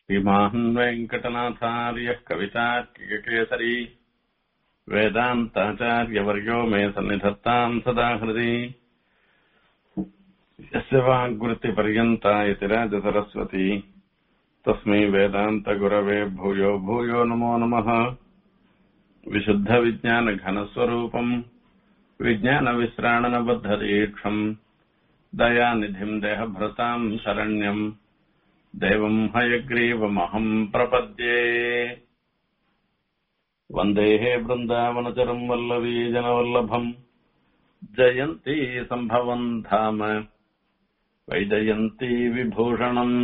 श्रीमान् वेङ्कटनाथार्यः कवितार्किककेसरी वेदान्ताचार्यवर्यो मे सन्निधत्ताम् सदा हृदि यस्य वाग्वृत्तिपर्यन्ता यतिराजसरस्वती तस्मै वेदान्तगुरवे भूयो भूयो नमो नमः विशुद्धविज्ञानघनस्वरूपम् विज्ञानविश्राणनबद्धदीक्षम् दयानिधिम् देहभृताम् शरण्यम् देवम् हयग्रीवमहम् प्रपद्ये वन्देः वृन्दावनचरम् वल्लवीजनवल्लभम् जयन्ती सम्भवम् धाम वैजयन्ती விபூஷணம்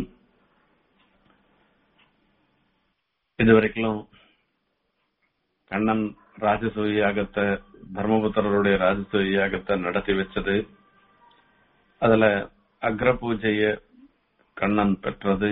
இதுவரைக்கும் கண்ணன் ராஜசூய யாகத்தை தர்மபுத்திரருடைய ராஜசூய யாகத்தை நடத்தி வச்சது அதுல அக்ர பூஜைய கண்ணன் பெற்றது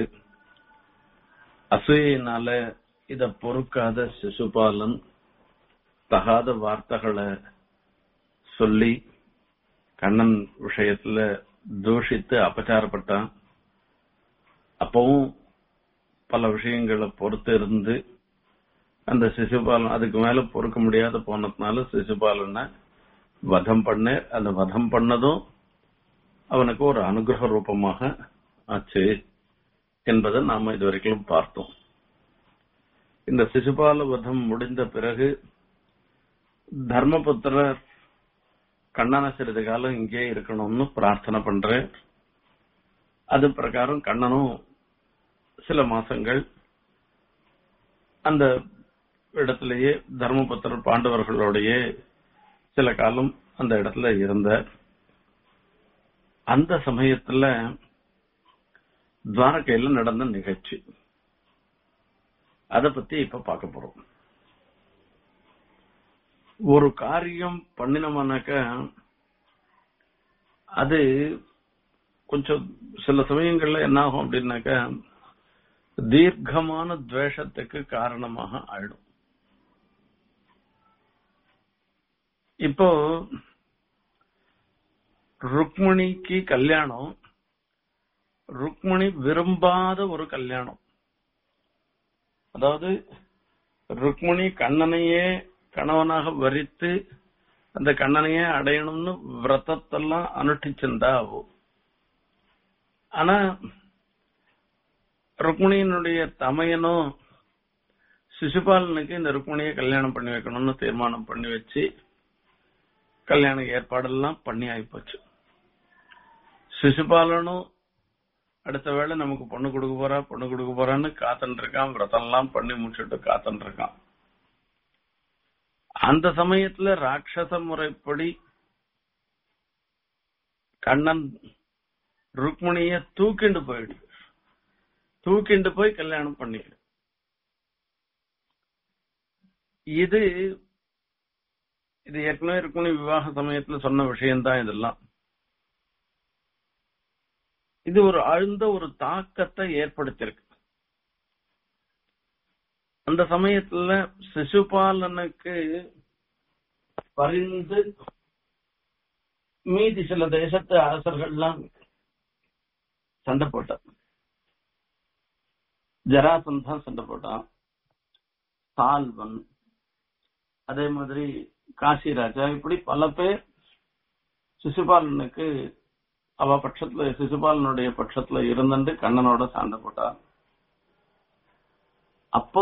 அசூயினால இத பொறுக்காத சிசுபாலன் தகாத வார்த்தைகளை சொல்லி கண்ணன் விஷயத்துல தூஷித்து அபச்சாரப்பட்டான் அப்பவும் பல விஷயங்களை பொறுத்து இருந்து அந்த சிசுபாலன் அதுக்கு மேல பொறுக்க முடியாத போனதுனால சிசுபாலனை வதம் பண்ண அந்த வதம் பண்ணதும் அவனுக்கு ஒரு அனுகிரக ரூபமாக ஆச்சு என்பதை நாம இதுவரைக்கும் பார்த்தோம் இந்த சிசுபால வதம் முடிந்த பிறகு தர்மபுத்திரர் கண்ணனை சிறிது காலம் இங்கே இருக்கணும்னு பிரார்த்தனை பண்றேன் அது பிரகாரம் கண்ணனும் சில மாசங்கள் அந்த இடத்திலேயே தர்மபுத்திரர் பாண்டவர்களோடையே சில காலம் அந்த இடத்துல இருந்தார் அந்த சமயத்துல துவாரகையில நடந்த நிகழ்ச்சி அத பத்தி இப்ப பார்க்க போறோம் ஒரு காரியம் பண்ணினோம்னாக்க அது கொஞ்சம் சில சமயங்கள்ல என்ன ஆகும் அப்படின்னாக்க தீர்க்கமான துவேஷத்துக்கு காரணமாக ஆயிடும் இப்போ ருக்மணிக்கு கல்யாணம் ருக்மணி விரும்பாத ஒரு கல்யாணம் அதாவது ருக்மணி கண்ணனையே கணவனாக வரித்து அந்த கண்ணனையே அடையணும்னு விரதத்தெல்லாம் அனுஷ்டிச்சிருந்தா ஆகும் ஆனா ருக்மிணியினுடைய தமையனும் சிசுபாலனுக்கு இந்த ருக்மிணியை கல்யாணம் பண்ணி வைக்கணும்னு தீர்மானம் பண்ணி வச்சு கல்யாண ஏற்பாடெல்லாம் பண்ணி ஆயிப்போச்சு சிசுபாலனும் அடுத்த வேளை நமக்கு பொண்ணு கொடுக்க போறா பொண்ணு கொடுக்க போறான்னு காத்துட்டு இருக்கான் விரதம்லாம் பண்ணி முடிச்சுட்டு காத்துட்டு இருக்கான் அந்த சமயத்துல ராட்சச முறைப்படி கண்ணன் ருக்மிணிய தூக்கிண்டு போயிடு தூக்கிண்டு போய் கல்யாணம் பண்ணிடு இது இது ஏற்கனவே ருக்மிணி விவாக சமயத்துல சொன்ன விஷயம்தான் இதெல்லாம் இது ஒரு ஆழ்ந்த ஒரு தாக்கத்தை ஏற்படுத்தியிருக்கு அந்த சமயத்துல சிசுபாலனுக்கு பரிந்து மீதி சில தேசத்து அரசர்கள்லாம் சண்டை போட்டார் ஜராசந்தன் சண்டை போட்டான் சால்வன் அதே மாதிரி காசி ராஜா இப்படி பல பேர் சிசுபாலனுக்கு அவ பட்சத்துல சிசுபாலனுடைய பட்சத்துல இருந்துட்டு கண்ணனோட சண்டை போட்டான் அப்போ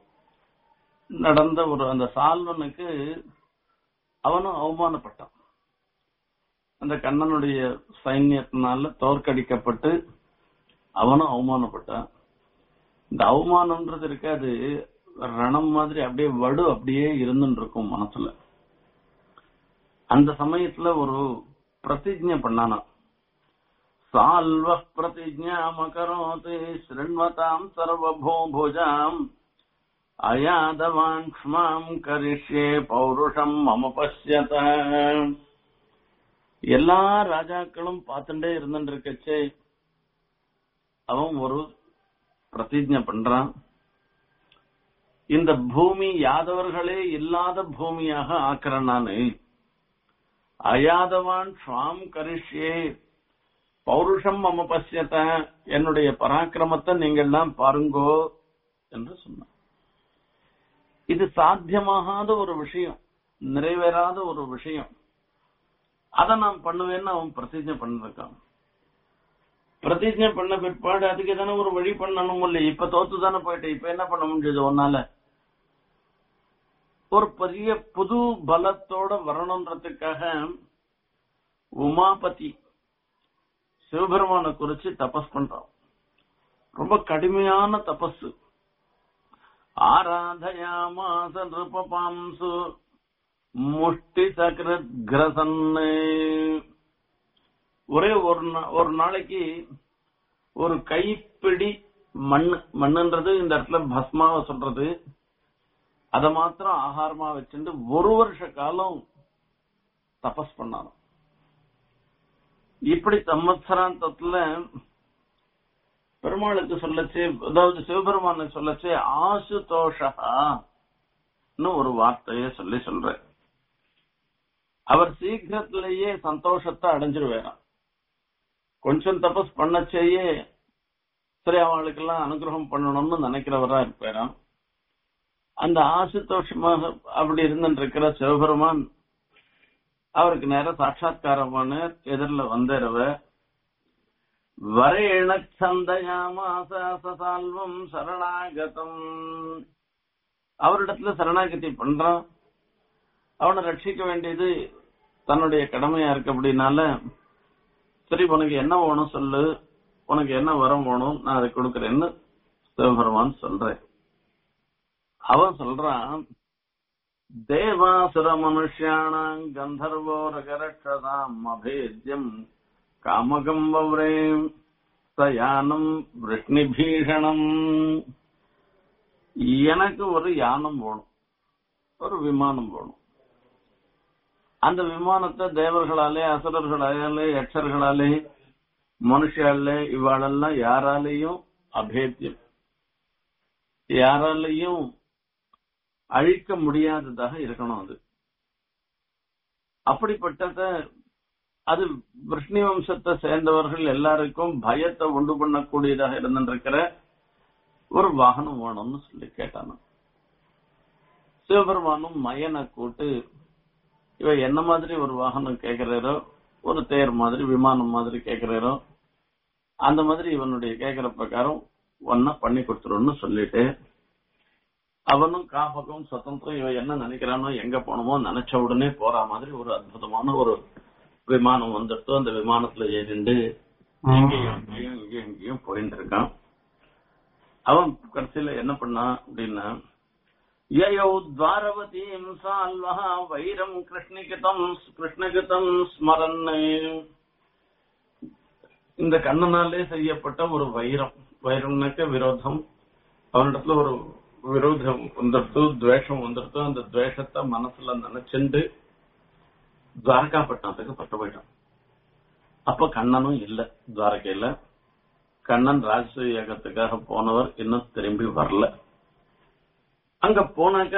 நடந்த ஒரு அந்த சால்வனுக்கு அவனும் அவமானப்பட்டான் அந்த கண்ணனுடைய சைன்யத்தினால தோற்கடிக்கப்பட்டு அவனும் அவமானப்பட்டான் இந்த அவமானம்ன்றது இருக்காது ரணம் மாதிரி அப்படியே வடு அப்படியே இருந்துட்டு இருக்கும் மனசுல அந்த சமயத்துல ஒரு பிரதிஜை பண்ணானா சால்வ பிரதிஜாமகரோதி ஸ்ருண்வதாம் சர்வபூபுஜாம் அயாதவான் க்ஷ்மாம் கரிஷ்யே பௌருஷம் மம பசியத எல்லா ராஜாக்களும் பார்த்துட்டே இருந்துட்டு இருக்கச்சே அவன் ஒரு பிரதிஜை பண்றான் இந்த பூமி யாதவர்களே இல்லாத பூமியாக ஆக்கிறேன் நானு அயாதவான் ஸ்வாம் கரிஷ்யே பௌருஷம் மம பசியத்த என்னுடைய பராக்கிரமத்தை நீங்கள்லாம் பாருங்கோ என்று சொன்னார் இது சாத்தியமாகாத ஒரு விஷயம் நிறைவேறாத ஒரு விஷயம் அதை நான் பண்ணுவேன்னு அவன் பிரதிஜை பண்ணிருக்கான் பிரதிஜை பண்ண பிற்பாடு அதுக்கு தானே ஒரு வழி பண்ணணும் இல்லை இப்ப தோத்து தானே போயிட்டு இப்ப என்ன பண்ண முடியுது ஒன்னால ஒரு பெரிய புது பலத்தோட வரணுன்றதுக்காக உமாபதி சிவபெருமானை குறிச்சு தபஸ் பண்றான் ரொம்ப கடுமையான தபஸ் ஆராதயாமாச நிருபாம்சு முஷ்டி சக்ரத் கிரசன்னு ஒரே ஒரு நா- ஒரு நாளைக்கு ஒரு கைப்பிடி மண் மண்ணுன்றது இந்த இடத்துல பஸ்மாவை சொல்றது அத மாத்திரம் ஆகாரமா வச்சுட்டு ஒரு வருஷ காலம் தபஸ் பண்ணாராம் இப்படி சம்வத்சராந்தத்துல பெருமாளுக்கு சொல்லச்சே அதாவது சிவபெருமானுக்கு சொல்லச்சே ஆசுதோஷன்னு ஒரு வார்த்தையை சொல்லி சொல்ற அவர் சீக்கிரத்திலேயே சந்தோஷத்தை அடைஞ்சிருவாராம் கொஞ்சம் தபஸ் பண்ணச்சேயே சரி அவளுக்கெல்லாம் அனுகிரகம் பண்ணணும்னு நினைக்கிறவரா இருப்பாராம் அந்த ஆசுதோஷமாக அப்படி இருந்துட்டு இருக்கிற சிவபெருமான் அவருக்கு நேரம் சாட்சா்காரமான எதிரில் வந்தரவ வரேண சந்தயாமாசால்வம் சரணாகதம் அவரிடத்துல சரணாகதி பண்றான் அவனை ரட்சிக்க வேண்டியது தன்னுடைய கடமையா இருக்கு அப்படின்னால சரி உனக்கு என்ன வேணும் சொல்லு உனக்கு என்ன வரம் வேணும் நான் அதை கொடுக்கறேன்னு சிவபெருமான் சொல்றேன் அவன் சொல்றான் தேவாசுர மனுஷியானாம் கந்தர்வோரகரட்சதாம் அபேத்யம் காமகம் வவ்ரேம் சயானம் விஷ்ணிபீஷணம் எனக்கு ஒரு யானம் வேணும் ஒரு விமானம் வேணும் அந்த விமானத்தை தேவர்களாலே அசுரர்களாலே யட்சர்களாலே மனுஷாலே இவாளெல்லாம் யாராலையும் அபேத்தியம் யாராலையும் அழிக்க முடியாததாக இருக்கணும் அது அப்படிப்பட்டத அது விஷ்ணு வம்சத்தை சேர்ந்தவர்கள் எல்லாருக்கும் பயத்தை உண்டு பண்ணக்கூடியதாக இருந்திருக்கிற ஒரு வாகனம் வேணும்னு சொல்லி கேட்டானு சிவபெருமானும் மயனை கூட்டு இவ என்ன மாதிரி ஒரு வாகனம் கேட்கிறாரோ ஒரு தேர் மாதிரி விமானம் மாதிரி கேட்கிறாரோ அந்த மாதிரி இவனுடைய கேட்கிற பிரகாரம் ஒன்னா பண்ணி கொடுத்துருன்னு சொல்லிட்டு அவனும் காப்பகம் சுதந்திரம் இவன் என்ன நினைக்கிறானோ எங்க போனோமோ நினைச்ச உடனே போற மாதிரி ஒரு அற்புதமான ஒரு விமானம் வந்துட்டு அந்த விமானத்துல ஏறிண்டு எங்கேயும் அங்கேயும் இங்கேயும் இங்கேயும் போயிட்டு இருக்கான் அவன் கடைசியில என்ன பண்ணான் அப்படின்னா யயௌ துவாரவதீம் சால்வஹ வைரம் கிருஷ்ணிகிதம் கிருஷ்ணகிதம் ஸ்மரன் இந்த கண்ணனாலே செய்யப்பட்ட ஒரு வைரம் வைரம்னாக்க விரோதம் அவனிடத்துல ஒரு விரோதம் வந்துடுத்து துவேஷம் வந்துடுத்து அந்த துவேஷத்தை மனசுல நினைச்சுண்டு துவாரகாப்பட்டினத்துக்கு பட்டு போயிட்டான் அப்ப கண்ணனும் இல்ல துவாரகையில கண்ணன் ராஜசூயகத்துக்காக போனவர் இன்னும் திரும்பி வரல அங்க போனாக்க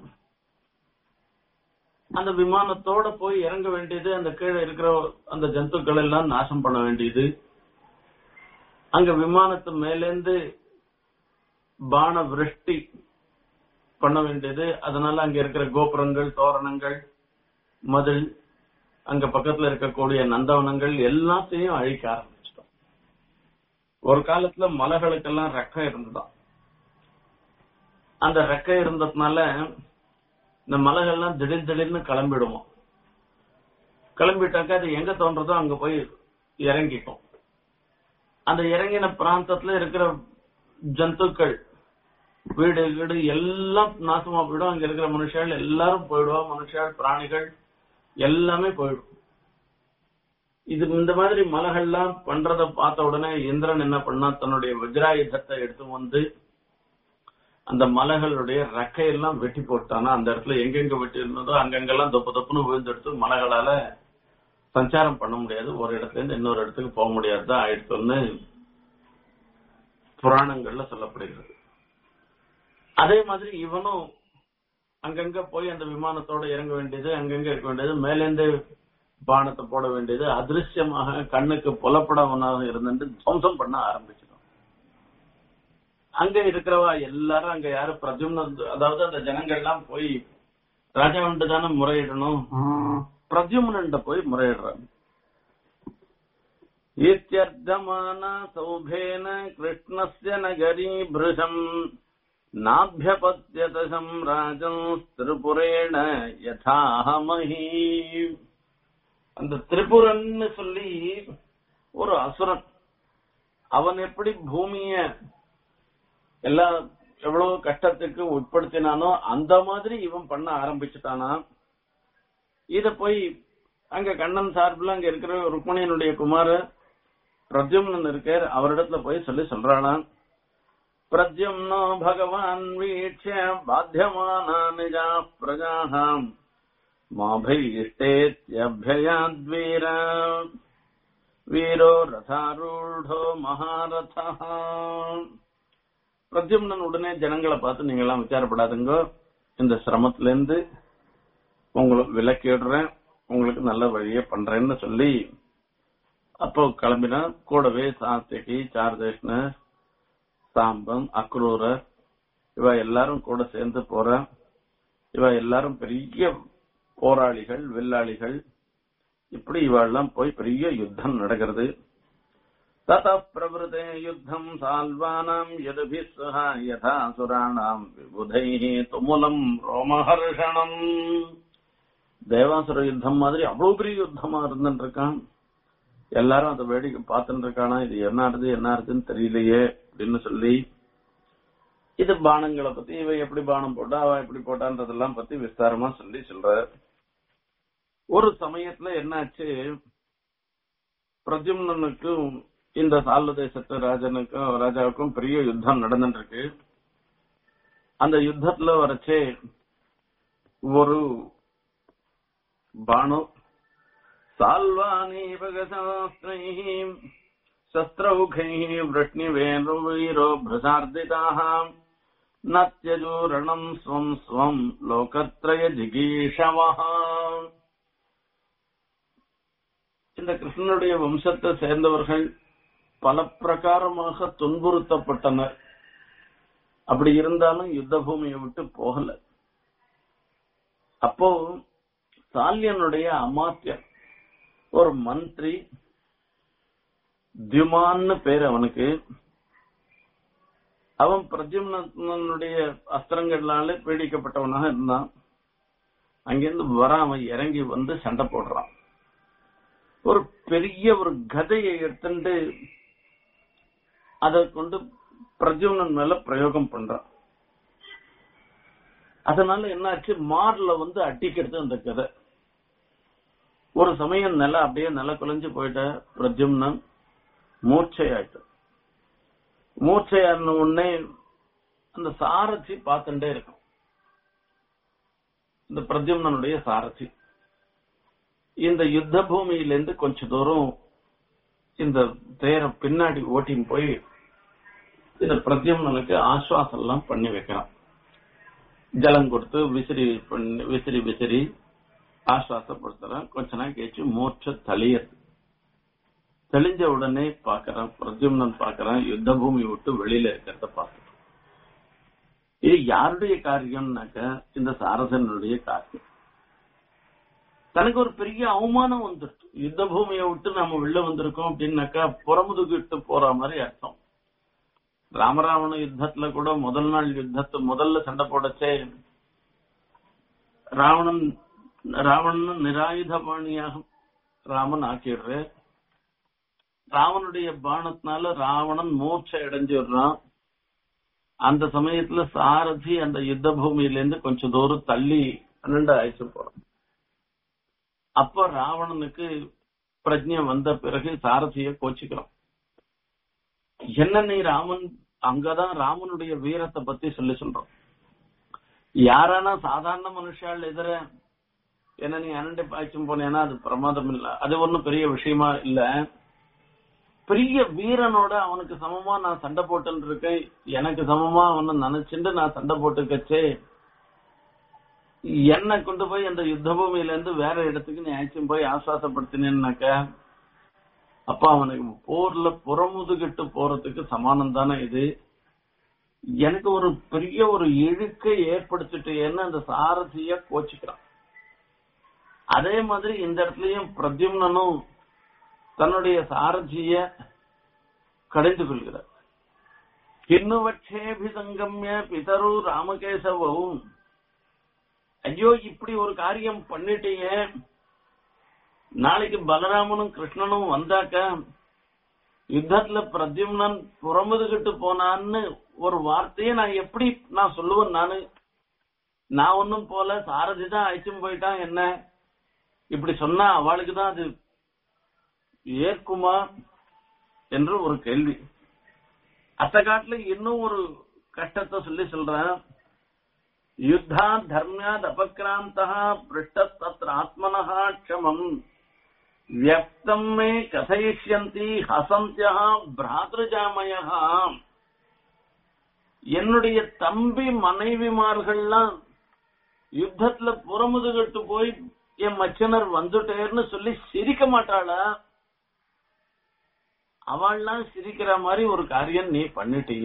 அந்த விமானத்தோட போய் இறங்க வேண்டியது அந்த கீழே இருக்கிற அந்த ஜந்துக்கள் எல்லாம் நாசம் பண்ண வேண்டியது அங்க விமானத்து மேலேந்து பான விருஷ்டி பண்ண வேண்டியது அதனால அங்க இருக்கிற கோபுரங்கள் தோரணங்கள் மதில் அங்க பக்கத்துல இருக்கக்கூடிய நந்தவனங்கள் எல்லாத்தையும் அழிக்க ஆரம்பிச்சிட்டோம் ஒரு காலத்துல மலைகளுக்கெல்லாம் ரெக்கம் இருந்துதான் அந்த ரெக்கை இருந்ததுனால இந்த மலைகள்லாம் திடீர் திடீர்னு கிளம்பிடுவோம் கிளம்பிட்டாக்கா அது எங்க தோன்றதோ அங்க போய் இறங்கிட்டோம் அந்த இறங்கின பிராந்தத்துல இருக்கிற ஜந்துக்கள் வீடு வீடு எல்லாம் நாசமா போயிடும் அங்க இருக்கிற மனுஷால் எல்லாரும் போயிடுவா மனுஷால் பிராணிகள் எல்லாமே போயிடும் இது இந்த மாதிரி மலைகள்லாம் பண்றத பார்த்த உடனே இந்திரன் என்ன பண்ணா தன்னுடைய வஜ்ராயுதத்தை எடுத்து வந்து அந்த மலைகளுடைய ரெக்கையெல்லாம் வெட்டி போட்டானா அந்த இடத்துல எங்கெங்க வெட்டி இருந்ததோ அங்கங்கெல்லாம் தொப்பு தொப்புன்னு விழுந்தெடுத்து மலைகளால சஞ்சாரம் பண்ண முடியாது ஒரு இடத்துல இருந்து இன்னொரு இடத்துக்கு போக முடியாதுதான் ஆயிடுச்சுன்னு புராணங்கள்ல சொல்லப்படுகிறது அதே மாதிரி இவனும் அங்கங்க போய் அந்த விமானத்தோட இறங்க வேண்டியது அங்கங்க இருக்க வேண்டியது மேலேந்து பானத்தை போட வேண்டியது அதிருஷ்யமாக கண்ணுக்கு புலப்படவனாக இருந்துட்டு துவம்சம் பண்ண ஆரம்பிச்சிடும் அங்க இருக்கிறவா எல்லாரும் அங்க யாரு பிரஜும்னன் அதாவது அந்த ஜனங்கள்லாம் போய் ராஜாவுண்டு தானே முறையிடணும் பிரத்யும்னண்ட போய் முறையிடுறாங்க இத்தியர்த்தமான சௌபேன கிருஷ்ணஸ்ய நகரி பிருஷம் நாபியபத்தியத சம்ராஜம் திரிபுரேண யதாமஹி அந்த திரிபுரன்னு சொல்லி ஒரு அசுரன் அவன் எப்படி பூமிய எல்லா எவ்வளவு கஷ்டத்துக்கு உட்படுத்தினானோ அந்த மாதிரி இவன் பண்ண ஆரம்பிச்சுட்டானா இத போய் அங்க கண்ணன் சார்பில் அங்க இருக்கிற ருக்மணியனுடைய குமார பிரத்யும்னன் இருக்கார் அவரிடத்துல போய் சொல்லி சொல்றானா பிரத்யும்னோ பகவான் வீட்ச பாத்தியமானா நிஜா பிரஜாஹாம் மாபைஷ்டேத்யபியயாத்வீர வீரோ ரதாரூடோ மகாரதா பிரத்யும்னன் உடனே ஜனங்களை பார்த்து நீங்க எல்லாம் விசாரப்படாதுங்க இந்த சிரமத்துல இருந்து உங்களுக்கு விலக்கிடுறேன் உங்களுக்கு நல்ல வழியை பண்றேன்னு சொல்லி அப்போ கிளம்பினா கூடவே சாத்தியகி சார்தேஷ்ண சாம்பம் அக்ரூரர் இவ எல்லாரும் கூட சேர்ந்து போற இவ எல்லாரும் பெரிய போராளிகள் வில்லாளிகள் இப்படி இவெல்லாம் போய் பெரிய யுத்தம் நடக்கிறது தத பிரபுதே யுத்தம் சால்வானாம் யதுபிः சஹ யதா சுராணாம் விபுதைः துமுலம் ரோமஹர்ஷணம் தேவாசுர யுத்தம் மாதிரி அவ்வளவு பெரிய யுத்தமா இருந்துட்டு இருக்கான் எல்லாரும் அதை வேடிக்கை பார்த்துட்டு இருக்கானா இது என்ன ஆடுது என்ன ஆடுதுன்னு தெரியலையே அப்படின்னு சொல்லி இது பானங்களை பத்தி இவ எப்படி பானம் போட்டா அவ எப்படி போட்டான்றதெல்லாம் பத்தி விஸ்தாரமா சொல்லி சொல்ற ஒரு சமயத்துல என்னாச்சு பிரஜும்னனுக்கும் இந்த சால்வ தேசத்து ராஜனுக்கும் ராஜாவுக்கும் பெரிய யுத்தம் நடந்துட்டு இருக்கு அந்த யுத்தத்துல வரைச்சே ஒரு பானு साल्वानीपगशास्त्रैः शस्त्रौघैः वृष्णिवेणुवीरो भ्रसार्दिताः न त्यजूरणम् स्वम् स्वम् லோகத்ரய ஜிகீஷவः இந்த கிருஷ்ணனுடைய வம்சத்தை சேர்ந்தவர்கள் பல பிரகாரமாக துன்புறுத்தப்பட்டனர் அப்படி இருந்தாலும் யுத்த பூமியை விட்டு போகல அப்போ சால்யனுடைய அமாத்தியன் ஒரு மந்திரி தியுமான்னு பேர் அவனுக்கு அவன் பிரத்யும்னனுடைய அஸ்திரங்களால பீடிக்கப்பட்டவனாக இருந்தான் அங்கிருந்து வர அவன் இறங்கி வந்து சண்டை போடுறான் ஒரு பெரிய ஒரு கதையை எடுத்துட்டு அதை கொண்டு பிரத்யும்னன் மேல பிரயோகம் பண்றான் அதனால என்னாச்சு மார்ல வந்து அட்டிக்கிறது அந்த கதை ஒரு சமயம் நில அப்படியே நில குலைஞ்சு போயிட்ட பிரத்யும்னன் மூர்ச்சையாயிட்டு மூர்ச்சையான உடனே அந்த சாரதி பார்த்துட்டே இருக்கும் இந்த பிரத்யும்னனுடைய சாரதி இந்த யுத்த பூமியிலிருந்து கொஞ்ச தூரம் இந்த தேர பின்னாடி ஓட்டின்னு போய் இந்த பிரத்யும்னனுக்கு ஆஸ்வாசம் எல்லாம் பண்ணி வைக்கிறான் ஜலம் கொடுத்து விசிறி பண்ணி விசிறி விசிறி ஆஸ்வாசப்படுத்துறான் கொஞ்ச நாள் கழிச்சு மூர்ச்ச தெளியது தெளிஞ்ச உடனே பாக்குறான் பிரத்யும்னன் பாக்குறான் யுத்த பூமி விட்டு வெளியில இருக்கிறத பாக்குறான் இது யாருடைய காரியம்னாக்க இந்த சாரசனுடைய காரியம் தனக்கு ஒரு பெரிய அவமானம் வந்துருச்சு யுத்த பூமியை விட்டு நம்ம வெளில வந்திருக்கோம் அப்படின்னாக்கா புறமுதுகிட்டு போற மாதிரி அர்த்தம் ராமராவண யுத்தத்துல கூட முதல் நாள் யுத்தத்தை முதல்ல சண்டை போடச்சே ராவணன் ராவணன் நிராயுதபாணியாக ராமன் ஆக்கிடுற ராவனுடைய பானத்தினால ராவணன் மூர்ச்சை அடைஞ்சிடுறான் அந்த சமயத்துல சாரதி அந்த யுத்த பூமியில இருந்து கொஞ்சம் தூரம் தள்ளி பன்னெண்டு ஆயிடுச்சு போறான் அப்ப ராவணனுக்கு பிரஜை வந்த பிறகு சாரதிய கோச்சிக்கிறான் என்ன நீ ராமன் அங்கதான் ராமனுடைய வீரத்தை பத்தி சொல்லி சொல்றோம் யாரானா சாதாரண மனுஷால் எதிர என்ன நீ அனண்டை பாய்ச்சும் போனேன்னா அது பிரமாதம் இல்ல அது ஒண்ணும் பெரிய விஷயமா இல்ல பெரிய வீரனோட அவனுக்கு சமமா நான் சண்டை போட்டுன்னு இருக்கேன் எனக்கு சமமா அவனை நினைச்சுட்டு நான் சண்டை போட்டுக்கச்சே என்னை கொண்டு போய் அந்த யுத்த பூமியில இருந்து வேற இடத்துக்கு நீ அழைச்சும் போய் ஆசுவாசப்படுத்தினேன்னாக்க அப்ப அவனுக்கு போர்ல புறமுதுகிட்டு போறதுக்கு சமானம் தானே இது எனக்கு ஒரு பெரிய ஒரு இழுக்கை ஏற்படுத்திட்டேன்னு அந்த சாரதிய கோச்சிக்கிறான் அதே மாதிரி இந்த இடத்துலயும் பிரத்யும்னனும் தன்னுடைய சாரதிய கடைந்து கொள்கிறார் கிண்ணுவட்சேபிசங்கம்ய பிதரு ராமகேசவும் ஐயோ இப்படி ஒரு காரியம் பண்ணிட்டீங்க நாளைக்கு பலராமனும் கிருஷ்ணனும் வந்தாக்க யுத்தத்துல பிரத்யும்னன் புறமுதுகிட்டு போனான்னு ஒரு வார்த்தையை நான் எப்படி நான் சொல்லுவேன் நானு நான் ஒன்னும் போல சாரதி தான் அழைச்சும் போயிட்டான் என்ன இப்படி சொன்னா அவளுக்கு தான் அது ஏற்குமா என்று ஒரு கேள்வி அத்த காட்டுல இன்னும் ஒரு கஷ்டத்தை சொல்லி சொல்றேன் யுத்தா தர்மியாத் அபக்ராந்தா பிருஷ்டத்தத்ர ஆத்மனஹா க்ஷமம் வியக்தம் மே கதையிஷ்யந்தி ஹசந்தியா பிராத்ருஜாமயா என்னுடைய தம்பி மனைவிமார்கள்லாம் யுத்தத்துல புறமுதுகிட்டு போய் என் மச்சனர் வந்துட்டேர்னு சொல்லி சிரிக்க மாட்டாளா அவள்லாம் சிரிக்கிற மாதிரி ஒரு காரியம் நீ பண்ணிட்டீங்க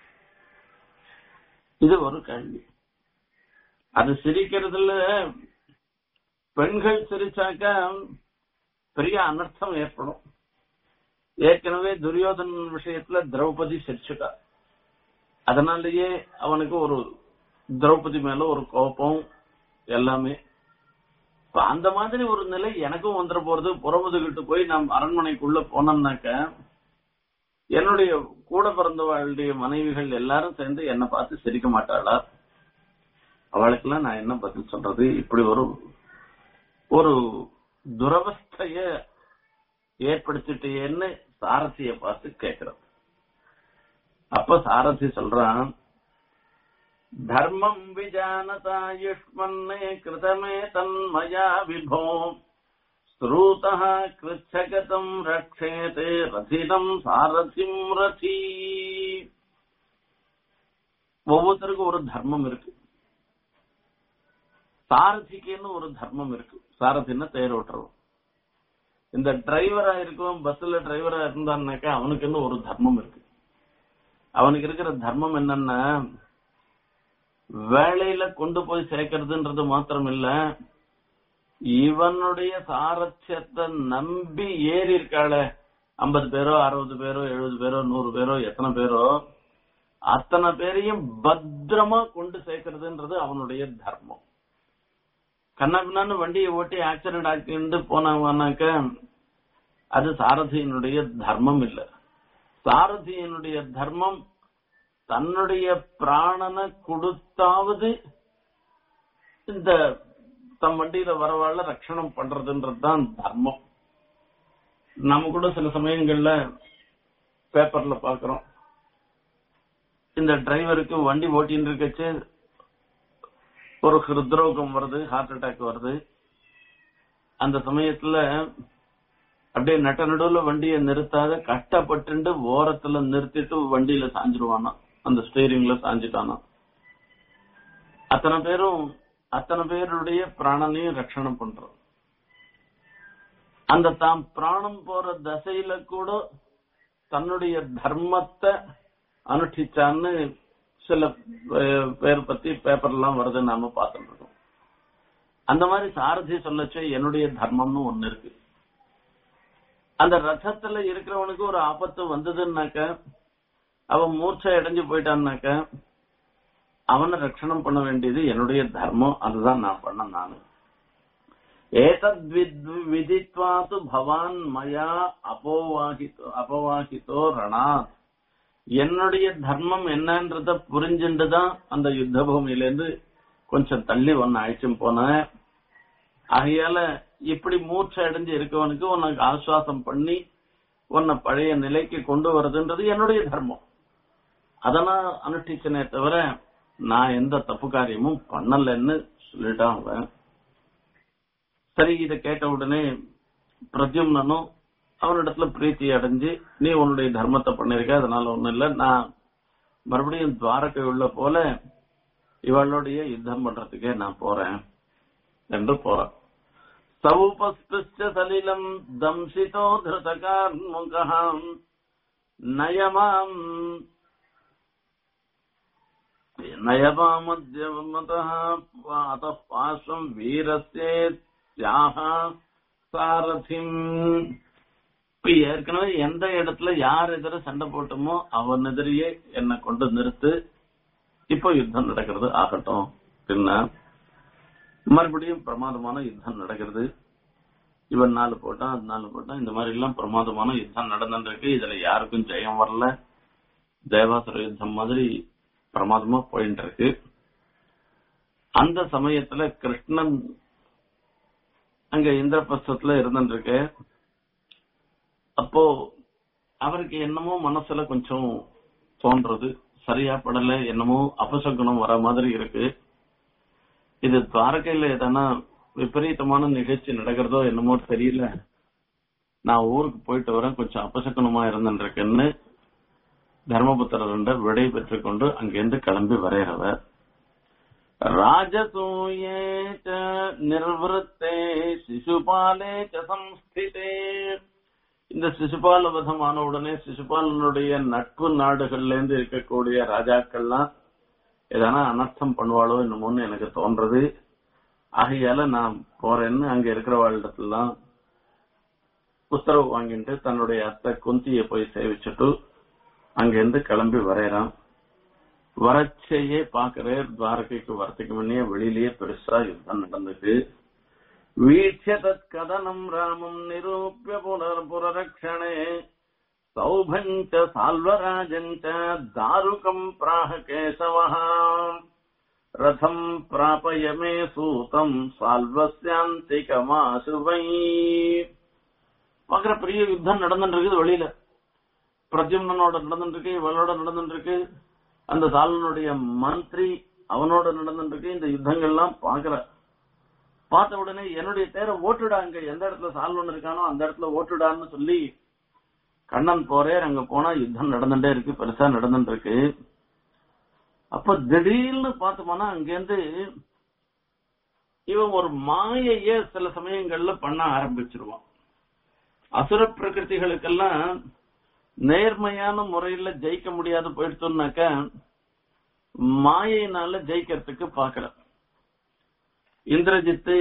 இது ஒரு கேள்வி அது சிரிக்கிறதுல பெண்கள் சிரிச்சாக்க பெரிய அனர்த்தம் ஏற்படும் ஏற்கனவே துரியோதனன் விஷயத்துல திரௌபதி சிரிச்சுட்டா அதனாலேயே அவனுக்கு ஒரு திரௌபதி மேல ஒரு கோபம் எல்லாமே இப்ப அந்த மாதிரி ஒரு நிலை எனக்கும் வந்துட போறது புறமுதுகிட்டு போய் நாம் அரண்மனைக்குள்ள போனோம்னாக்க என்னுடைய கூட பிறந்தவளுடைய மனைவிகள் எல்லாரும் சேர்ந்து என்னை பார்த்து சிரிக்க மாட்டாளா அவளுக்கெல்லாம் நான் என்ன பதில் சொல்றது இப்படி ஒரு ஒரு துரவஸ்தைய ஏற்படுத்திட்டேன்னு சாரதிய பார்த்து கேக்குறோம் அப்ப சாரதி சொல்றான் தர்மம் விஜானதா யுஷ்மன்னே கிருதமே தன்மயா விபோ ஸ்ரூதः கிருச்சகதம் ரக்ஷேதே ரதினம் சாரதிம் ரதி ஒவ்வொருத்தருக்கும் ஒரு தர்மம் இருக்கு சாரதிக்குன்னு ஒரு தர்மம் இருக்கு சாரதின்னா தேர் ஓட்டுறோம் இந்த டிரைவரா இருக்கவன் பஸ்ல டிரைவரா இருந்தான்னாக்கா அவனுக்குன்னு ஒரு தர்மம் இருக்கு அவனுக்கு இருக்கிற தர்மம் என்னன்னா வேலையில கொண்டு போய் சேர்க்கறதுன்றது மாத்திரம் இல்ல இவனுடைய சாரட்சியத்தை நம்பி ஏறி இருக்காள ஐம்பது பேரோ அறுபது பேரோ எழுபது பேரோ நூறு பேரோ எத்தனை பேரோ அத்தனை பேரையும் பத்திரமா கொண்டு சேர்க்கறதுன்றது அவனுடைய தர்மம் கண்ணாபின்னான்னு வண்டியை ஓட்டி ஆக்சிடென்ட் ஆக்கிட்டு போனாங்கன்னாக்க அது சாரதியினுடைய தர்மம் இல்ல சாரதியினுடைய தர்மம் தன்னுடைய பிராணனை கொடுத்தாவது இந்த தம் வண்டியில வரவாழ ரட்சணம் பண்றதுன்றதுதான் தர்மம் நம்ம கூட சில சமயங்கள்ல பேப்பர்ல பாக்குறோம் இந்த டிரைவருக்கு வண்டி ஓட்டின்னு இருக்கச்சு ஒரு ஹிருத்ரோகம் வருது ஹார்ட் அட்டாக் வருது அந்த சமயத்துல அப்படியே நட்ட நடுவுல வண்டியை நிறுத்தாத கஷ்டப்பட்டு ஓரத்துல நிறுத்திட்டு வண்டியில சாஞ்சிருவானா அந்த ஸ்டீரிங்ல சாஞ்சிட்டானா அத்தனை பேரும் அத்தனை பேருடைய பிராணனையும் ரட்சணம் பண்றோம் அந்த தாம் பிராணம் போற தசையில கூட தன்னுடைய தர்மத்தை அனுஷ்டிச்சான்னு சில பேர் பத்தி பேப்பர் எல்லாம் வருது நாம பார்த்துட்டு இருக்கோம் அந்த மாதிரி சாரதி சொல்லச்சு என்னுடைய தர்மம்னு ஒண்ணு இருக்கு அந்த ரதத்துல இருக்கிறவனுக்கு ஒரு ஆபத்து வந்ததுன்னாக்க அவன் மூர்ச்சை அடைஞ்சு போயிட்டான்னாக்க அவனை ரட்சணம் பண்ண வேண்டியது என்னுடைய தர்மம் அதுதான் நான் பண்ண நானு ஏதத் விதித்வாத்து பவான் மயா அபோவாகித்தோ அபவாகித்தோ ரணாத் என்னுடைய தர்மம் என்னன்றத புரிஞ்சுட்டுதான் அந்த யுத்த பூமியில இருந்து கொஞ்சம் தள்ளி ஒன்னு அழைச்சும் போனேன் ஆகையால இப்படி மூர்ச்சை அடைஞ்சு இருக்கவனுக்கு உனக்கு ஆசுவாசம் பண்ணி உன்னை பழைய நிலைக்கு கொண்டு வருதுன்றது என்னுடைய தர்மம் அதனால் அனுஷ்டிச்சனே தவிர நான் எந்த தப்பு காரியமும் பண்ணலன்னு சொல்லிட்டான் அவன் சரி இத கேட்ட உடனே பிரத்யும்னனும் அவனிடத்துல பிரீத்தி அடைஞ்சு நீ உன்னுடைய தர்மத்தை பண்ணிருக்க அதனால ஒண்ணும் இல்ல நான் மறுபடியும் துவாரகை உள்ள போல இவளுடைய யுத்தம் பண்றதுக்கே நான் போறேன் என்று போறான் சௌபஸ்பிருஷ்ட சலிலம் தம்சிதோ திருதகார்முகம் நயமாம் நயமாமத்யமதः अतः पार्श्वम् வீரஸ்யேத்யாஹ சாரதிம் இப்ப ஏற்கனவே எந்த இடத்துல யார் எதிர சண்டை போட்டோமோ அவன் எதிரியே என்னை கொண்டு நிறுத்து இப்போ யுத்தம் நடக்கிறது ஆகட்டும் பின்ன மறுபடியும் பிரமாதமான யுத்தம் நடக்கிறது இவன் நாலு போட்டான் அது நாலு போட்டான் இந்த மாதிரி எல்லாம் பிரமாதமான யுத்தம் நடந்துருக்கு இதுல யாருக்கும் ஜெயம் வரல தேவாசுர யுத்தம் மாதிரி பிரமாதமா போயிட்டு இருக்கு அந்த சமயத்துல கிருஷ்ணன் அங்க இந்திரபிரஸ்தத்துல இருந்துருக்கு அப்போ அவருக்கு என்னமோ மனசுல கொஞ்சம் தோன்றது சரியா படல என்னமோ அபசகுணம் வர மாதிரி இருக்கு இது துவாரகையில எதனா விபரீதமான நிகழ்ச்சி நடக்கிறதோ என்னமோ தெரியல நான் ஊருக்கு போயிட்டு வரேன் கொஞ்சம் அபசகுணமா இருந்துருக்குன்னு தர்மபுத்திரண்ட விடை பெற்றுக் கொண்டு அங்கிருந்து கிளம்பி வரைகிறவர் ராஜசூயே ச நிர்வத்தே சிசுபாலே ச சம்ஸ்திதே இந்த சிசுபால வதமான உடனே சிசுபாலனுடைய நட்பு நாடுகள்ல இருந்து இருக்கக்கூடிய ராஜாக்கள்லாம் எதனா அனர்த்தம் பண்ணுவாளோ என்னமோன்னு எனக்கு தோன்றது ஆகையால நான் போறேன்னு அங்க இருக்கிறவாளிடத்துலாம் உத்தரவு வாங்கிட்டு தன்னுடைய அத்தை குந்திய போய் சேவிச்சுட்டு அங்கிருந்து கிளம்பி வரையறான் வரச்சையே பாக்குறார் துவாரகைக்கு வரத்துக்கு முன்னே வெளியிலேயே பெருசா யுத்தம் நடந்தது வீட்ச தத் கதனம் ராமம் நிரூபிய புனர் புரரக்ஷணே சௌபஞ்ச சால்வராஜஞ்ச தாருகம் பிராக கேசவः ரதம் பிராபய மே சூதம் சால்வஸ்யாந்திகமாசுவை பாக்குற பெரிய யுத்தம் நடந்துட்டு இருக்குது வெளியில பிரத்யும்னோட நடந்துட்டு இருக்கு இவளோட நடந்துட்டு இருக்கு அந்த சாலனுடைய மந்திரி அவனோட நடந்துட்டு இருக்கு இந்த யுத்தங்கள்லாம் பாக்குற பார்த்த உடனே என்னுடைய தேரை ஓட்டுடா அங்க எந்த இடத்துல சால்வன் இருக்கானோ அந்த இடத்துல ஓட்டுடான்னு சொல்லி கண்ணன் போறேன் அங்க போனா யுத்தம் நடந்துட்டே இருக்கு பெருசா நடந்துட்டு இருக்கு அப்ப திடீர்னு பார்த்தோம்னா அங்கேருந்து இவன் ஒரு மாயைய சில சமயங்கள்ல பண்ண ஆரம்பிச்சிருவான் அசுர பிரகிருதிகளுக்கெல்லாம் நேர்மையான முறையில ஜெயிக்க முடியாது போயிடுத்தோம்னாக்க மாயினால ஜெயிக்கிறதுக்கு பாக்குற இந்திரஜித்து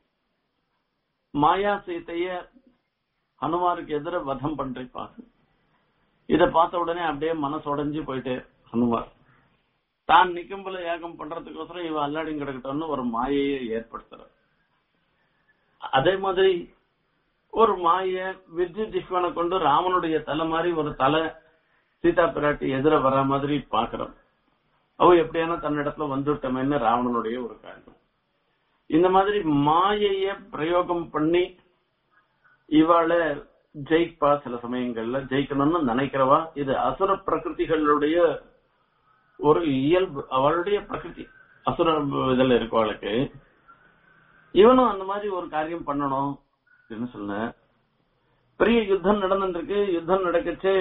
மாயா சீத்தைய ஹனுமாருக்கு எதிர வதம் பண்றிருப்பாங்க இத பார்த்த உடனே அப்படியே மனசு உடைஞ்சு போயிட்டு ஹனுமார் தான் நிக்கும்பல யாகம் பண்றதுக்கோசரம் இவ அல்லாடியும் கிடக்கட்டும்னு ஒரு மாயையை ஏற்படுத்துற அதே மாதிரி ஒரு மாய வித்யுத் ஜிஷ்வனை கொண்டு ராமனுடைய தலை மாதிரி ஒரு தலை சீதா பிராட்டி எதிர வர மாதிரி பாக்குறோம் அவ எப்படியான தன்னிடத்துல வந்துட்டோமேன்னு ராவணனுடைய ஒரு காரணம் இந்த மாதிரி மாயைய பிரயோகம் பண்ணி இவாளை ஜெயிப்பா சில சமயங்கள்ல ஜெயிக்கணும்னு நினைக்கிறவா இது அசுர பிரகிருதிகளுடைய ஒரு இயல்பு அவளுடைய பிரகிருதி அசுர இதுல இருக்கவளுக்கு இவனும் அந்த மாதிரி ஒரு காரியம் பண்ணணும் அப்படின்னு சொன்ன பெரிய யுத்தம் நடந்துருக்கு யுத்தம் நடக்கச்சு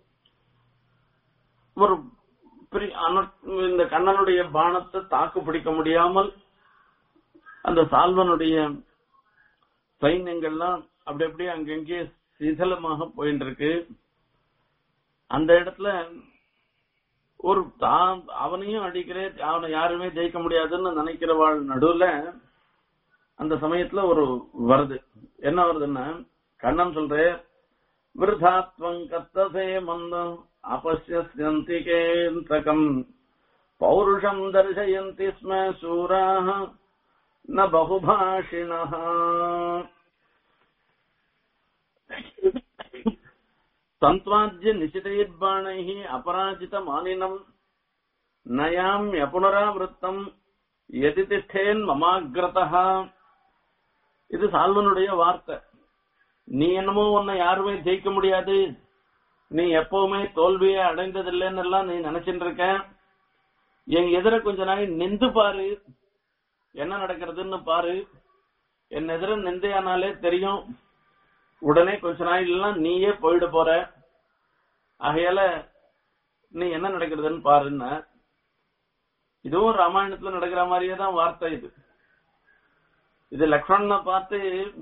ஒரு பெரிய அனு- இந்த கண்ணனுடைய பானத்தை தாக்கு பிடிக்க முடியாமல் அந்த சால்வனுடைய சைன்யங்கள்லாம் அப்படி அப்படியே அங்கங்கே சிதலமாக போயிட்டு இருக்கு அந்த இடத்துல ஒரு தான் அவனையும் அடிக்கிறேன் அவனை யாருமே ஜெயிக்க முடியாதுன்னு நினைக்கிறவாள் நடுவுல அந்த சமயத்துல ஒரு வருது என்ன வருதுன்னா கண்ணன் சொல்ற விருதாத்வம் கத்தசே மந்தம் அபசியந்தி கேந்தகம் பௌருஷம் தர்சயந்தி ஸ்ம சூராः ந பகுபாஷிணः சந்த்வாஜ்ய நிசிதைர்பாணைः அபராஜித மானினம் நயாம்ய புனராவிருத்தம் எதி திஷ்டேன் மமாகிரதா இது சால்வனுடைய வார்த்தை நீ என்னமோ உன்னை யாருமே ஜெயிக்க முடியாது நீ எப்பவுமே தோல்வியை அடைந்ததில்லைன்னு எல்லாம் நீ நினைச்சிட்டு இருக்க என் எதிர கொஞ்ச நாள் நின்று பாரு என்ன நடக்கிறதுன்னு பாரு என் எதிர நிந்தையானாலே தெரியும் உடனே கொஞ்ச நாள் எல்லாம் நீயே போயிட போற ஆகையால நீ என்ன நடக்கிறதுன்னு பாருன்னா இதுவும் ராமாயணத்துல நடக்கிற மாதிரியே தான் வார்த்தை இது இது லக்ஷ்மணனை பார்த்து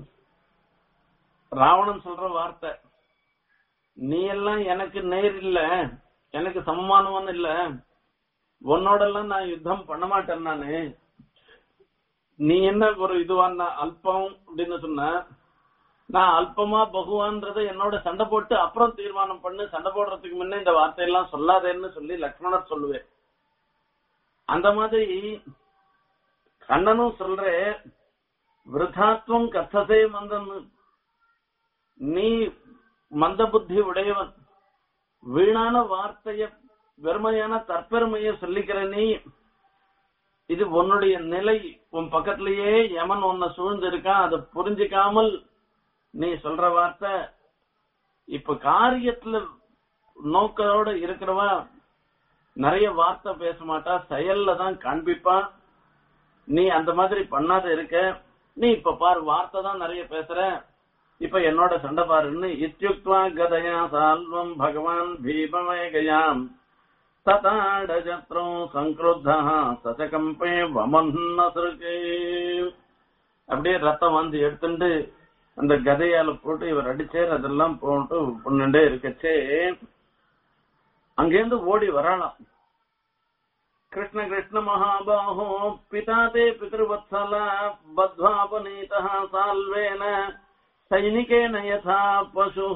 ராவணன் சொல்ற வார்த்தை நீ எல்லாம் எனக்கு நேர் இல்ல எனக்கு சமமானவன் இல்ல உன்னோட எல்லாம் நான் யுத்தம் பண்ண மாட்டேன் நானு நீ என்ன ஒரு இதுவான அல்பம் அப்படின்னு சொன்ன நான் அல்பமா பகுவான்றத என்னோட சண்டை போட்டு அப்புறம் தீர்மானம் பண்ணு சண்டை போடுறதுக்கு முன்ன இந்த வார்த்தையெல்லாம் சொல்லாதேன்னு சொல்லி லக்ஷ்மணர் சொல்லுவேன் அந்த மாதிரி கண்ணனும் சொல்ற விருதாத்வம் கத்தசே மந்தன் நீ மந்த புத்தி உடையவன் வீணான வார்த்தைய வெறுமையான தற்பெருமைய சொல்லிக்கிற நீ இது உன்னுடைய நிலை உன் பக்கத்திலேயே யமன் உன்னை சூழ்ந்து இருக்கான் அதை புரிஞ்சுக்காமல் நீ சொல்ற வார்த்தை இப்ப காரியத்துல நோக்கத்தோட இருக்கிறவா நிறைய வார்த்தை பேச மாட்டா செயல்ல தான் காண்பிப்பா நீ அந்த மாதிரி பண்ணாத இருக்க நீ இப்ப பாரு வார்த்தை தான் நிறைய பேசுற இப்ப என்னோட சண்டை பாருன்னு இத்தியுக்வா கதயா சால்வம் பகவான் பீமவேகயாம் ததாடஜத்ரோ சங்கிருத்தா சசகம்பே வமன்னசுருக்கு அப்படியே ரத்தம் வந்து எடுத்துட்டு அந்த கதையால போட்டு இவர் அடிச்சேர் அதெல்லாம் போட்டு பொண்ணுண்டே இருக்கச்சே அங்கேருந்து ஓடி வரலாம் கிருஷ்ண கிருஷ்ண மகாபாஹோ பிதா தே பிதர்வத்சல பத்வாபநீத சால்வேன சைனிகேன யதா பசு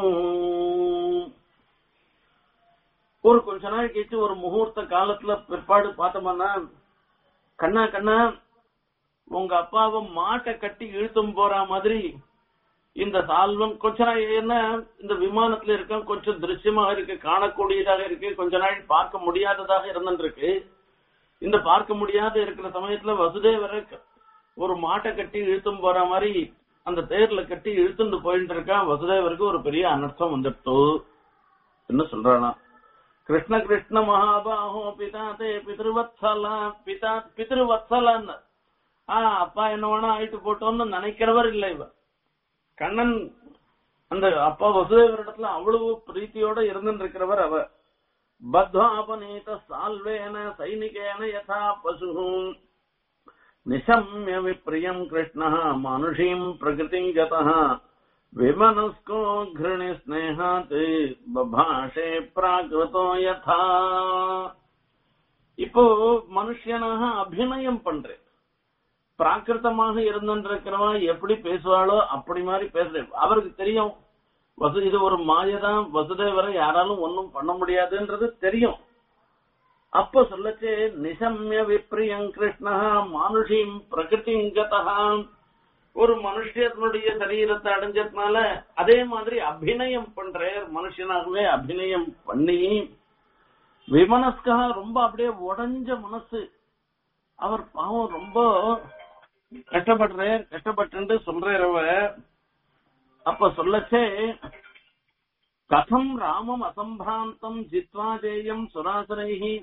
ஒரு கொஞ்ச நாள் கழிச்சு ஒரு முகூர்த்த காலத்துல பிற்பாடு பார்த்தோம்னா கண்ணா கண்ணா உங்க அப்பாவை மாட்டை கட்டி இழுத்தும் போற மாதிரி இந்த சால்வன் கொஞ்ச நாள் என்ன இந்த விமானத்துல இருக்க கொஞ்சம் திருஷ்யமாக இருக்கு காணக்கூடியதாக இருக்கு கொஞ்ச நாள் பார்க்க முடியாததாக இருந்துருக்கு இந்த பார்க்க முடியாத இருக்கிற சமயத்துல வசுதேவரை ஒரு மாட்டை கட்டி இழுத்தும் போற மாதிரி அந்த தேர்ல கட்டி இழுத்துட்டு போயிட்டு இருக்கான் வசுதேவருக்கு ஒரு பெரிய அனர்த்தம் வந்துட்டு என்ன சொல்றானா கிருஷ்ண கிருஷ்ண மகாபாஹோ பிதா தே பிதிருவத்சலா பிதா பிதிருவத்சலன்னு ஆஹ் அப்பா என்ன வேணா ஆயிட்டு போட்டோம்னு நினைக்கிறவர் இல்ல இவ கண்ணன் அந்த அப்பா வசுதேவர் இடத்துல அவ்வளவு பிரீத்தியோட இருந்துட்டு இருக்கிறவர் அவ பத்வாபநீத சால்வேன சைனிகேன யதா பசு நிசம்ய விப்ரியம் கிருஷ்ண மனுஷீம் பிரகிருதிம் கதः விமனஸ்கோ घृणि ஸ்னேகாத் பபாஷே பிராகிருதோ யதா இப்போ மனுஷனாக அபிநயம் பண்றேன் பிராகிருத்தமாக இருந்திருக்கிறவன் எப்படி பேசுவாளோ அப்படி மாதிரி பேசுறேன் அவருக்கு தெரியும் வசு இது ஒரு மாயதான் வசுதேவரை யாராலும் ஒன்னும் பண்ண முடியாதுன்றது தெரியும் அப்ப சொல்லச்சே நிசம்ய விப்ரியம் கிருஷ்ணா மானுஷிம் பிரகிருதிங்கதா ஒரு மனுஷனுடைய சரீரத்தை அடைஞ்சதுனால அதே மாதிரி அபிநயம் பண்றார் மனுஷனாகவே அபிநயம் பண்ணி விமனஸ்கா ரொம்ப அப்படியே உடஞ்ச மனசு அவர் பாவம் ரொம்ப கஷ்டப்படுறார் கஷ்டப்பட்டு சொல்றார் அவர் அப்ப சொல்லச்சே கதம் ராமம் அசம்பிராந்தம் ஜித்வா ஜேயம் சுராசரைஹி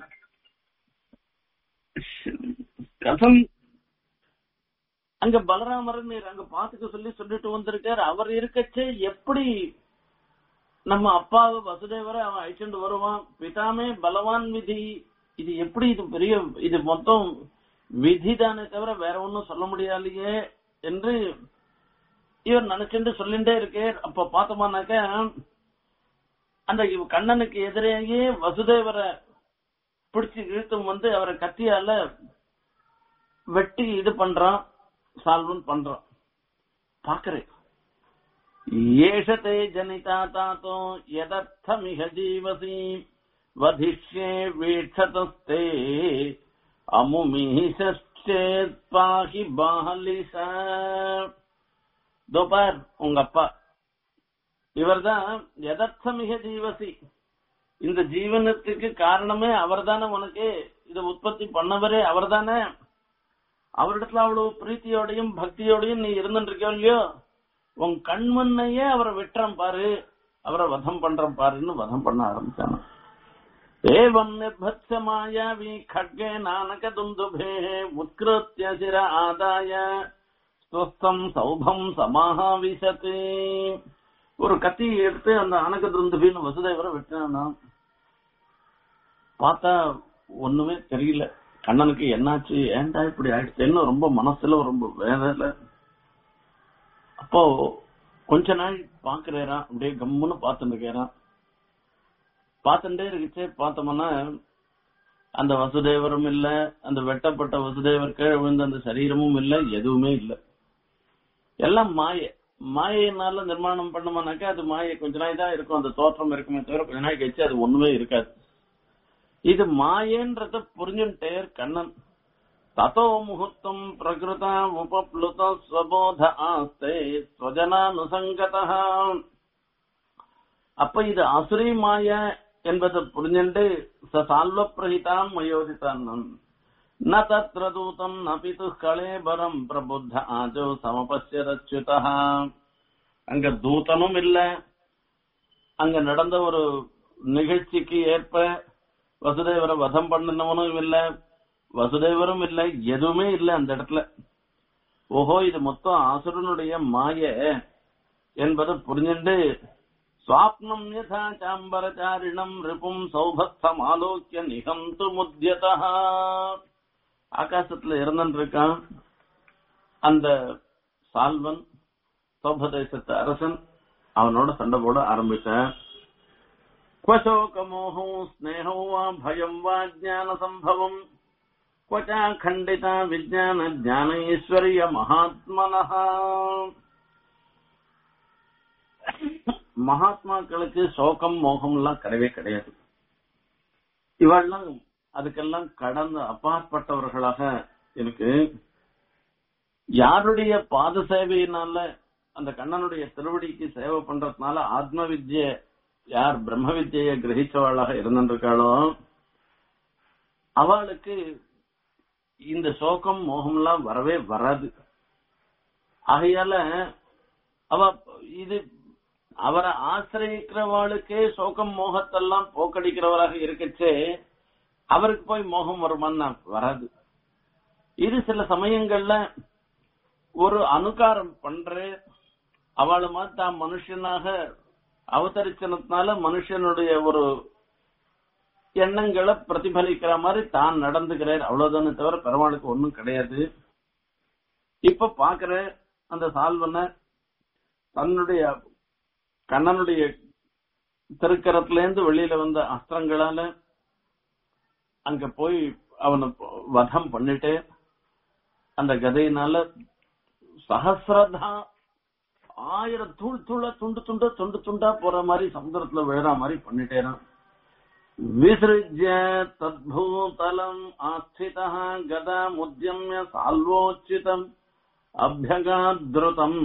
கதம் அங்க பலராமர் நீர் அங்க பாத்துக்க சொல்லி சொல்லிட்டு வந்திருக்காரு அவர் இருக்கச்சே எப்படி நம்ம அப்பாவை வசுதேவரை அவன் அழிச்சுட்டு வருவான் பிதாமே பலவான் விதி இது எப்படி இது பெரிய இது மொத்தம் விதி தானே தவிர வேற ஒன்னும் சொல்ல முடியாதையே என்று இவர் நினைச்சுட்டு சொல்லிட்டே இருக்கே அப்ப பார்த்தோமானாக்க அந்த இவ கண்ணனுக்கு எதிரேயே வசுதேவரை பிடிச்சு இழுத்தும் வந்து அவரை கத்தியால வெட்டி இது பண்றான் சால்வன் பண்றான் பாக்குறேன் ஏஷதே ஜனிதா தாத்தோ எதர்த்தமிக ஜீவசி வதிஷ்யே வீட்சதஸ்தே அமுமீசேத் பாஹி பாலிச தோபார் உங்க அப்பா இவர்தான் எதர்த்தமிக ஜீவசி இந்த ஜீவனத்துக்கு காரணமே அவர்தானே உனக்கு இதை உற்பத்தி பண்ணவரே அவர்தானே அவரிடத்துல அவ்வளவு பிரீத்தியோடையும் பக்தியோடையும் நீ இருந்துட்டு இருக்கியோ இல்லையோ உன் கண்மண்ணையே அவரை வெட்டுறான் பாரு அவரை வதம் பண்றான் பாருன்னு வதம் பண்ண ஆரம்பிச்சான ஏவம் நிர்பத்ஸ மாயாவி खड्गे நானக துந்துபே உத்கிருத்திய சிர ஆதாய ஸ்வஸ்தம் சௌபம் சமாவிசத்து ஒரு கத்தி எடுத்து அந்த அனக துந்துபின்னு வசுதேவரை வெட்டினானா பார்த்தா ஒண்ணுமே தெரியல கண்ணனுக்கு என்னாச்சு ஏன்டா இப்படி ஆயிடுச்சு என்ன ரொம்ப மனசுல ரொம்ப வேதனை அப்போ கொஞ்ச நாள் பாக்குறேறான் அப்படியே கம்முன்னு பார்த்துட்டு இருக்கிறான் பார்த்துட்டே இருக்குச்சே பார்த்தோம்னா அந்த வசுதேவரும் இல்ல அந்த வெட்டப்பட்ட வசுதேவர் கீழே விழுந்த அந்த சரீரமும் இல்ல எதுவுமே இல்ல எல்லாம் மாய மாயினால நிர்மாணம் பண்ணோம்னாக்கா அது மாயை கொஞ்ச நாள் தான் இருக்கும் அந்த தோற்றம் இருக்குமே தவிர கொஞ்ச நாள் கழிச்சு அது ஒண்ணுமே இருக்காது இது மாயன்றத புரிஞ்சுட்டேர் கண்ணன் ததோ முகூர்த்தம் பிரகிருத உபப்ளுத ஸ்வபோத ஆஸ்தே ஸ்வஜனானுசங்கதா அப்ப இது அசுரி மாய என்பதை புரிஞ்சுண்டு ச சால்வ பிரகிதாம் மயோதிதான் ந தத்ர தூதம் ந பிது கலேபரம் பிரபுத்த ஆஜோ சமபஸ்யதச்சுதா அங்க தூதனும் இல்ல அங்க நடந்த ஒரு நிகழ்ச்சிக்கு ஏற்ப வசுதேவரை வதம் பண்ணினவனும் இல்ல வசுதேவரும் இல்ல எதுவுமே இல்ல அந்த இடத்துல ஓஹோ இது மொத்தம் அசுரனுடைய மாய என்பதை புரிஞ்சுண்டு ஸ்வாப்னம் யதா சாம்பரச்சாரிணம் ரிபும் சௌபஸ்தம் ஆலோக்கிய நிகந்து முத்தியதா ஆகாசத்துல இருந்துட்டு இருக்கான் அந்த சால்வன் சௌபதேசத்து அரசன் அவனோட சண்டை போட ஆரம்பிச்சான் क्वशोकमोहो स्नेहो वा भयम् वा ज्ञानसम्भवम् क्व च खण्डिता विज्ञान ज्ञानैश्वर्य महात्मनः மகாத்மாக்களுக்கு சோகம் மோகம் எல்லாம் கிடையவே கிடையாது இவெல்லாம் அதுக்கெல்லாம் கடந்த அப்பாற்பட்டவர்களாக இருக்கு யாருடைய பாத சேவையினால அந்த கண்ணனுடைய திருவடிக்கு சேவை பண்றதுனால ஆத்ம வித்ய யார் பிரம்ம வித்யை கிரகிச்சவாளாக இருந்திருக்காளோ அவளுக்கு இந்த சோகம் மோகம் எல்லாம் வரவே வராது ஆகையால அவ இது அவரை ஆசிரியக்கிறவாளுக்கே சோகம் மோகத்தெல்லாம் போக்கடிக்கிறவராக இருக்கச்சே அவருக்கு போய் மோகம் வருமான்னா வராது இது சில சமயங்கள்ல ஒரு அனுகாரம் பண்ற அவளுமா தான் மனுஷனாக அவதரிச்சனத்தினால மனுஷனுடைய ஒரு எண்ணங்களை பிரதிபலிக்கிற மாதிரி தான் நடந்துக்கிறார் அவ்வளவுதானே தவிர பெருமாளுக்கு ஒண்ணும் கிடையாது இப்ப பாக்குற அந்த சால்வனை தன்னுடைய கண்ணனுடைய திருக்கரத்துல இருந்து வெளியில வந்த அஸ்திரங்களால அங்க போய் அவனை வதம் பண்ணிட்டு அந்த கதையினால சகசிரதா ஆயிரம் தூள் தூளா துண்டு துண்டா துண்டு துண்டா போற மாதிரி சமுதிரத்துல விழுற மாதிரி பண்ணிட்டேறான் விசிருஜ்ய தத்பூதலம் ஆஸ்திதா கதா முத்தியமிய சால்வோச்சிதம் அபியகாத்ருதம்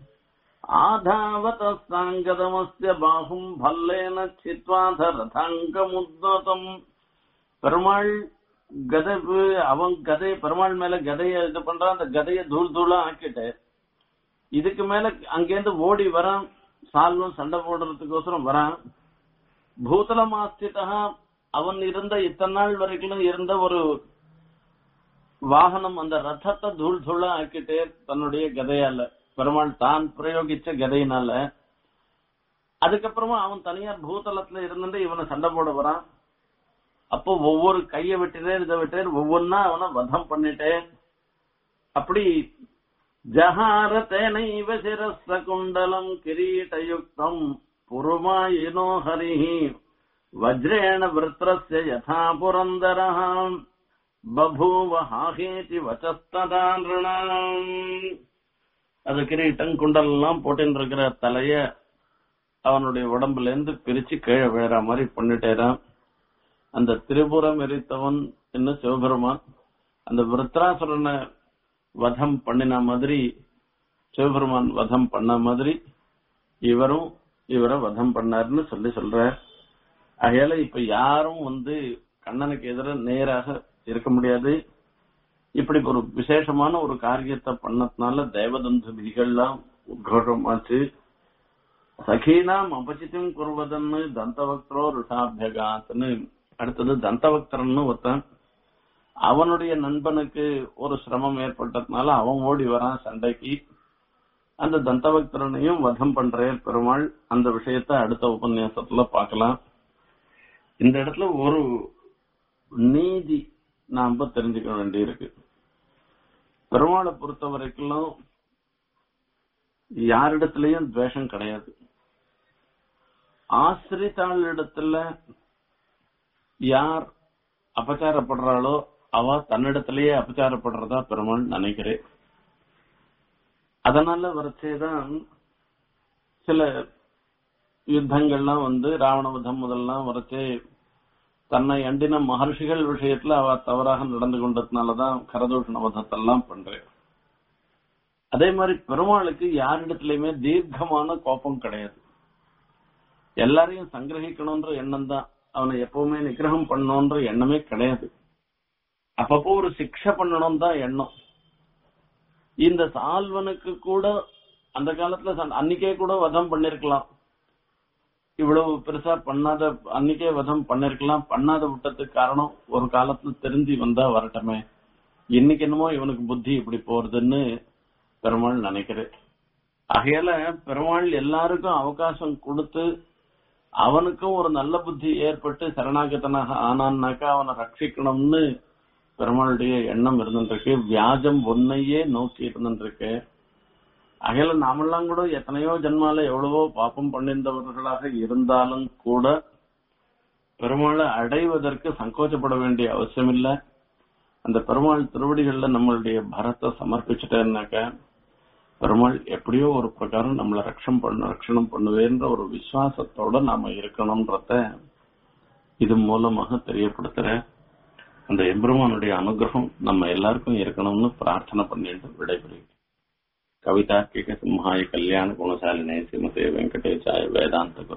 ஆதாவத சாங்கதமஸ்ய பாகும் பல்லேன சித்வாத ரதாங்கமுத்வதம் பெருமாள் கதை அவன் கதை பெருமாள் மேல கதைய இது பண்றான் அந்த கதைய தூள் தூளா ஆக்கிட்டு இதுக்கு மேல அங்கேருந்து ஓடி வரான் சால்வம் சண்டை போடுறதுக்கோசரம் வரான் பூதலமாஸ்திதா அவன் இருந்த இத்தனை நாள் வரைக்கும் இருந்த ஒரு வாகனம் அந்த ரத்தத்தை தூள் தூளா ஆக்கிட்டே தன்னுடைய கதையால பெருமாள் தான் பிரயோகிச்ச கதையினால அதுக்கப்புறமா அவன் தனியார் பூதலத்துல இருந்துட்டு இவனை சண்டை போட வரான் அப்போ ஒவ்வொரு கைய விட்டுட்டே இதை விட்டே ஒவ்வொன்னா அவனை வதம் பண்ணிட்டேன் அப்படி ஜஹார தேனைவ சிரஸ்த குண்டலம் கிரீட்டயுக்தம் புருமாயினோ ஹரிஹி வஜ்ரேண விருத்ரஸ்ய யதா புரந்தரः பபூவ ஹாஹேதி வச்சஸ்ததா நிருணாம் அது கிரீட்டம் குண்டல் எல்லாம் போட்டுன்னு இருக்கிற தலைய அவனுடைய உடம்புல இருந்து பிரிச்சு கீழே விழுற மாதிரி பண்ணிட்டேரான் அந்த திரிபுரம் எரித்தவன் என்ன சிவபெருமான் அந்த விருத்ராசுரனை வதம் பண்ணின மாதிரி சிவபெருமான் வதம் பண்ண மாதிரி இவரும் இவரை வதம் பண்ணாருன்னு சொல்லி சொல்ற ஆகையால இப்ப யாரும் வந்து கண்ணனுக்கு எதிர நேராக இருக்க முடியாது இப்படி ஒரு விசேஷமான ஒரு காரியத்தை பண்ணதுனால தேவதந்துபிகள்லாம் உத்கோஷமாச்சு சகீனாம் அபசித்தம் குருவதன்னு தந்தவக்தரோ ருஷாபியகாத்னு அடுத்தது தந்தவக்தரன்னு ஒருத்தன் அவனுடைய நண்பனுக்கு ஒரு சிரமம் ஏற்பட்டதுனால அவன் ஓடி வரான் சண்டைக்கு அந்த தந்தவக்தரனையும் வதம் பண்ற பெருமாள் அந்த விஷயத்த அடுத்த உபன்யாசத்துல பார்க்கலாம் இந்த இடத்துல ஒரு நீதி நாம தெரிஞ்சுக்க வேண்டியிருக்கு பெருமாளை பொறுத்த வரைக்கும் யாரிடத்திலையும் துவேஷம் கிடையாது ஆசிரித்தாளிடத்துல யார் அபச்சாரப்படுறாளோ அவ தன்னிடத்திலேயே அபச்சாரப்படுறதா பெருமாள் நினைக்கிறேன் அதனால வரைச்சேதான் சில யுத்தங்கள்லாம் வந்து ராவண யுத்தம் முதல்லாம் வரைச்சே தன்னை அண்டின மகர்ஷிகள் விஷயத்துல அவ தவறாக நடந்து கொண்டதுனாலதான் கரதூஷண வதத்தெல்லாம் பண்றேன் அதே மாதிரி பெருமாளுக்கு யாரிடத்திலயுமே தீர்க்கமான கோபம் கிடையாது எல்லாரையும் சங்கிரகிக்கணும்ன்ற எண்ணம் தான் அவனை எப்பவுமே நிகிரகம் பண்ணணும்ன்ற எண்ணமே கிடையாது அப்பப்போ ஒரு சிக்ஷை பண்ணணும் தான் எண்ணம் இந்த சால்வனுக்கு கூட அந்த காலத்துல ச- அன்னைக்கே கூட வதம் பண்ணிருக்கலாம் இவ்வளவு பெருசா பண்ணாத அன்னைக்கே வதம் பண்ணிருக்கலாம் பண்ணாத விட்டதுக்கு காரணம் ஒரு காலத்துல தெரிஞ்சு வந்தா வரட்டுமே இன்னைக்கு என்னமோ இவனுக்கு புத்தி இப்படி போறதுன்னு பெருமாள் நினைக்கிறேன் ஆகையால பெருமாள் எல்லாருக்கும் அவகாசம் கொடுத்து அவனுக்கும் ஒரு நல்ல புத்தி ஏற்பட்டு சரணாகதனாக ஆனான்னாக்கா அவனை ரட்சிக்கணும்னு பெருமாளுடைய எண்ணம் இருந்துருக்கு வியாஜம் ஒன்னையே நோக்கி இருந்துருக்கு அகையில நாமெல்லாம் கூட எத்தனையோ ஜென்மால எவ்வளவோ பாப்பம் பண்ணிருந்தவர்களாக இருந்தாலும் கூட பெருமாளை அடைவதற்கு சங்கோச்சப்பட வேண்டிய அவசியம் இல்ல அந்த பெருமாள் திருவடிகள்ல நம்மளுடைய பரத்தை சமர்ப்பிச்சுட்டேன்னாக்க பெருமாள் எப்படியோ ஒரு பிரகாரம் நம்மளை ரட்சம் பண்ண ரட்சணம் பண்ணுவேன்ற ஒரு விசுவாசத்தோட நாம இருக்கணும்ன்றத இது மூலமாக தெரியப்படுத்துறேன் அந்த எம்பெருமானுடைய அனுகிரகம் நம்ம எல்லாருக்கும் இருக்கணும்னு பிரார்த்தனை பண்ணிட்டு விடைபெறுகிறேன் கவிதா சிம்ஹாய கல்யாண குணசாலினே ஸ்ரீமதே வெங்கடேசாய வேதாந்த குரு